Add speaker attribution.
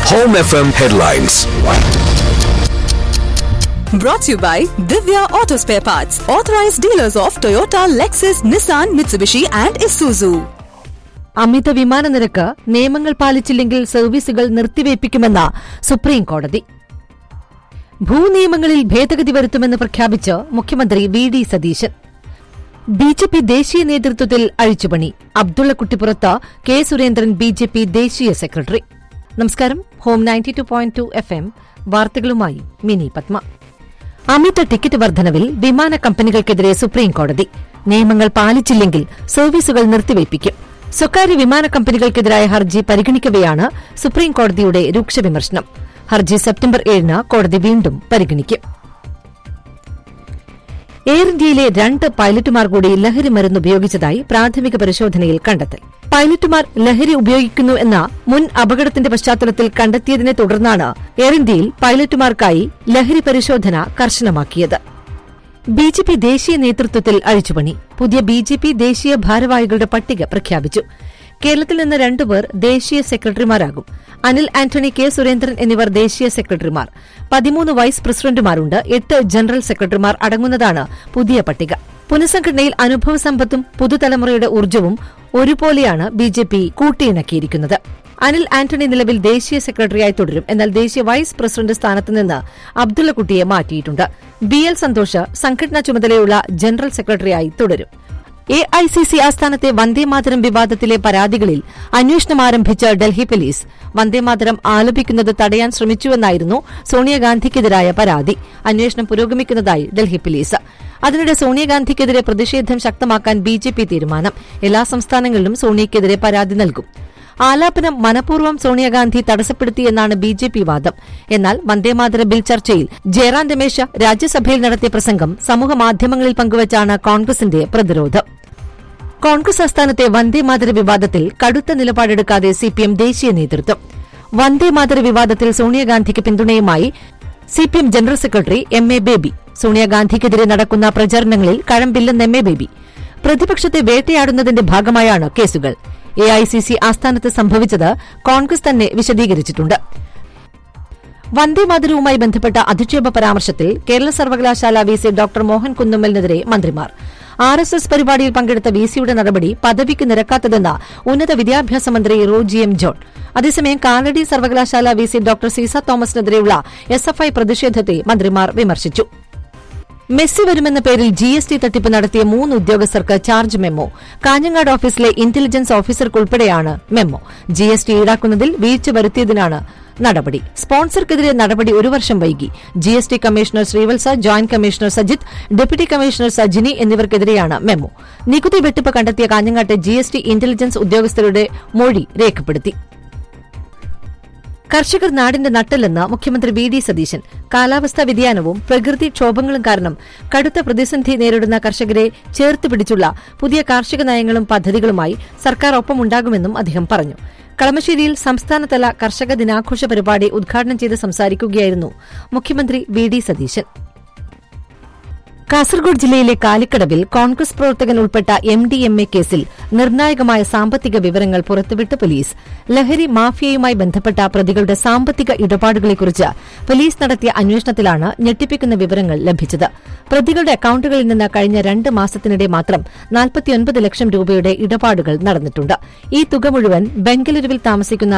Speaker 1: Home FM headlines.
Speaker 2: Brought to you by Divya Auto Spare Parts, authorized dealers of Toyota, Lexus, Nissan, Mitsubishi, and Isuzu.
Speaker 3: അമിത വിമാന നിരക്ക് നിയമങ്ങൾ പാലിച്ചില്ലെങ്കിൽ സർവീസുകൾ നിർത്തിവയ്പ്പിക്കുമെന്ന supreme കോടതി ഭൂനിയമങ്ങളിൽ ഭേദഗതി വരുത്തുമെന്ന് പ്രഖ്യാപിച്ച് മുഖ്യമന്ത്രി V D Satheesan B J P ദേശീയ നേതൃത്വത്തിൽ അഴിച്ചുപണി അബ്ദുള്ളക്കുട്ടിപ്പുറത്ത് K Surendran B J P ദേശീയ സെക്രട്ടറി നമസ്കാരം home ninety two point two F M വാർത്തകളുമായി മിനി പത്മ അമിത ടിക്കറ്റ് വർധനവിൽ വിമാന കമ്പനികൾക്കെതിരെ സുപ്രീം കോടതി നിയമങ്ങൾ പാലിച്ചില്ലെങ്കിൽ സർവീസുകൾ നിർത്തിവയ്പ്പിക്കും സ്വകാര്യ വിമാന കമ്പനികൾക്കെതിരായ ഹർജി പരിഗണിക്കവെയാണ് സുപ്രീം കോടതിയുടെ രൂക്ഷ വിമർശനം ഹർജി സെപ്റ്റംബർ ഏഴിന് കോടതി വീണ്ടും പരിഗണിക്കും എയർ ഇന്ത്യയിലെ രണ്ട് പൈലറ്റുമാർ കൂടി ലഹരി മരുന്ന് ഉപയോഗിച്ചതായി പ്രാഥമിക പരിശോധനയിൽ കണ്ടെത്തൽ പൈലറ്റുമാർ ലഹരി ഉപയോഗിക്കുന്നു എന്ന മുൻ അപകടത്തിന്റെ പശ്ചാത്തലത്തിൽ കണ്ടെത്തിയതിനെ തുടർന്നാണ് എയർ ഇന്ത്യയിൽ പൈലറ്റുമാർക്കായി ലഹരി പരിശോധന കർശനമാക്കിയത് ബി ജെ പി ദേശീയ നേതൃത്വത്തിൽ അഴിച്ചുപണി പുതിയ ബി ജെ പി ദേശീയ ഭാരവാഹികളുടെ പട്ടിക പ്രഖ്യാപിച്ചു കേരളത്തിൽ നിന്ന് രണ്ടുപേർ ദേശീയ സെക്രട്ടറിമാരാകും അനിൽ ആന്റണി കെ സുരേന്ദ്രൻ എന്നിവർ ദേശീയ സെക്രട്ടറിമാർ പതിമൂന്ന് വൈസ് പ്രസിഡന്റുമാരുണ്ട് എട്ട് ജനറൽ സെക്രട്ടറിമാർ അടങ്ങുന്നതാണ് പുതിയ പട്ടിക പുനഃസംഘടനയിൽ അനുഭവസമ്പത്തും പുതുതലമുറയുടെ ഊർജ്ജവും ഒരുപോലെയാണ് ബി ജെ പി കൂട്ടിയിണക്കിയിരിക്കുന്നത് അനിൽ ആന്റണി നിലവിൽ ദേശീയ സെക്രട്ടറിയായി തുടരും എന്നാൽ ദേശീയ വൈസ് പ്രസിഡന്റ് സ്ഥാനത്ത് നിന്ന് അബ്ദുള്ളക്കുട്ടിയെ മാറ്റിയിട്ടുണ്ട് ബി എൽ സന്തോഷ് സംഘടനാ ചുമതലയുള്ള ജനറൽ സെക്രട്ടറിയായി തുടരും എ ഐ സി സി ആസ്ഥാനത്തെ വന്ദേമാതരം വിവാദത്തിലെ പരാതികളിൽ അന്വേഷണം ആരംഭിച്ച ഡൽഹി പോലീസ് വന്ദേമാതരം ആലപിക്കുന്നത് തടയാൻ ശ്രമിച്ചുവെന്നായിരുന്നു സോണിയാഗാന്ധിക്കെതിരായ പരാതി അന്വേഷണം പുരോഗമിക്കുന്നതായി ഡൽഹി പോലീസ് അതിനിടെ സോണിയാഗാന്ധിക്കെതിരെ പ്രതിഷേധം ശക്തമാക്കാൻ ബി ജെ പി തീരുമാനം എല്ലാ സംസ്ഥാനങ്ങളിലും സോണിയയ്ക്കെതിരെ പരാതി നൽകും ആലാപനം മനഃപൂർവ്വം സോണിയാഗാന്ധി തടസ്സപ്പെടുത്തിയെന്നാണ് ബി ജെ പി വാദം എന്നാൽ വന്ദേമാതര ബിൽ ചർച്ചയിൽ ജയറാം രമേശ് രാജ്യസഭയിൽ നടത്തിയ പ്രസംഗം സമൂഹമാധ്യമങ്ങളിൽ പങ്കുവച്ചാണ് കോൺഗ്രസിന്റെ പ്രതിരോധം കോൺഗ്രസ് ആസ്ഥാനത്തെ വന്ദേമാതര വിവാദത്തിൽ കടുത്ത നിലപാടെടുക്കാതെ സിപിഎം ദേശീയ നേതൃത്വം വന്ദേമാതര വിവാദത്തിൽ സോണിയാഗാന്ധിക്ക് പിന്തുണയുമായി CPM general secretary M A Baby സോണിയാഗാന്ധിക്കെതിരെ നടക്കുന്ന പ്രചാരണങ്ങളിൽ കഴമ്പില്ലെന്ന് എം എ ബേബി പ്രതിപക്ഷത്തെ വേട്ടയാടുന്നതിന്റെ ഭാഗമായാണ് കേസുകൾ എ ഐ സി സി ആസ്ഥാനത്ത് സംഭവിച്ചത് കോൺഗ്രസ് തന്നെ വിശദീകരിച്ചിട്ടുണ്ട് വന്ദേമാതരവുമായി ബന്ധപ്പെട്ട അധിക്ഷേപ പരാമർശത്തിൽ കേരള സർവകലാശാല വി സി ഡോക്ടർ മോഹൻ കുന്നുമ്മലിനെതിരെ മന്ത്രിമാർ ആർ എസ് എസ് പരിപാടിയിൽ പങ്കെടുത്ത വി സിയുടെ നടപടി പദവിക്ക് നിരക്കാത്തതെന്ന് ഉന്നത വിദ്യാഭ്യാസ മന്ത്രി റോജി എം ജോൺ അതേസമയം കാലടി സർവകലാശാല വി സി ഡോക്ടർ സീസ തോമസിനെതിരെയുള്ള എസ് എഫ് ഐ പ്രതിഷേധത്തെ മന്ത്രിമാർ വിമർശിച്ചു മെസ്സി വരുമെന്ന പേരിൽ ജി എസ് ടി തട്ടിപ്പ് നടത്തിയ മൂന്ന് ഉദ്യോഗസ്ഥർക്ക് ചാർജ് മെമ്മോ കാഞ്ഞങ്ങാട് ഓഫീസിലെ ഇന്റലിജൻസ് ഓഫീസർക്കുൾപ്പെടെയാണ് മെമ്മോ ജി എസ് ടി ഈടാക്കുന്നതിൽ വീഴ്ച വരുത്തിയതിനാണ് നടപടി സ്പോൺസർക്കെതിരെ നടപടി ഒരു വർഷം വൈകി G S T commissioner Srivatsa joint commissioner Sajith deputy commissioner Sajini എന്നിവർക്കെതിരെയാണ് മെമ്മോ നികുതി വെട്ടിപ്പ് കണ്ടെത്തിയ കാഞ്ഞങ്ങാട്ടെ ജി എസ് ടി ഇന്റലിജൻസ് ഉദ്യോഗസ്ഥരുടെ മൊഴി രേഖപ്പെടുത്തി കർഷകർ നാടിന്റെ നട്ടലെന്ന് മുഖ്യമന്ത്രി വി ഡി സതീശൻ കാലാവസ്ഥാ വ്യതിയാനവും പ്രകൃതിക്ഷോഭങ്ങളും കാരണം കടുത്ത പ്രതിസന്ധി നേരിടുന്ന കർഷകരെ ചേർത്ത് പിടിച്ചുള്ള പുതിയ കാർഷിക നയങ്ങളും പദ്ധതികളുമായി സർക്കാർ ഒപ്പമുണ്ടാകുമെന്നും അദ്ദേഹം പറഞ്ഞു കളമശ്ശേരിയിൽ സംസ്ഥാനതല കർഷക ദിനാഘോഷ പരിപാടി ഉദ്ഘാടനം ചെയ്ത് സംസാരിക്കുകയായിരുന്നു മുഖ്യമന്ത്രി വി ഡി സതീശൻ കാസർഗോഡ് ജില്ലയിലെ കാലിക്കടവിൽ കോൺഗ്രസ് പ്രവർത്തകൻ ഉൾപ്പെട്ട എം ഡി എം എ കേസിൽ നിർണായകമായ സാമ്പത്തിക വിവരങ്ങൾ പുറത്തുവിട്ട് പോലീസ് ലഹരി മാഫിയയുമായി ബന്ധപ്പെട്ട പ്രതികളുടെ സാമ്പത്തിക ഇടപാടുകളെക്കുറിച്ച് പോലീസ് നടത്തിയ അന്വേഷണത്തിലാണ് ഞെട്ടിപ്പിക്കുന്ന വിവരങ്ങൾ ലഭിച്ചത് പ്രതികളുടെ അക്കൌണ്ടുകളിൽ നിന്ന് കഴിഞ്ഞ രണ്ട് മാസത്തിനിടെ മാത്രം നാൽപ്പത്തിയൊൻപത് ലക്ഷം രൂപയുടെ ഇടപാടുകൾ നടന്നിട്ടുണ്ട് ഈ തുക മുഴുവൻ ബംഗളൂരുവിൽ താമസിക്കുന്ന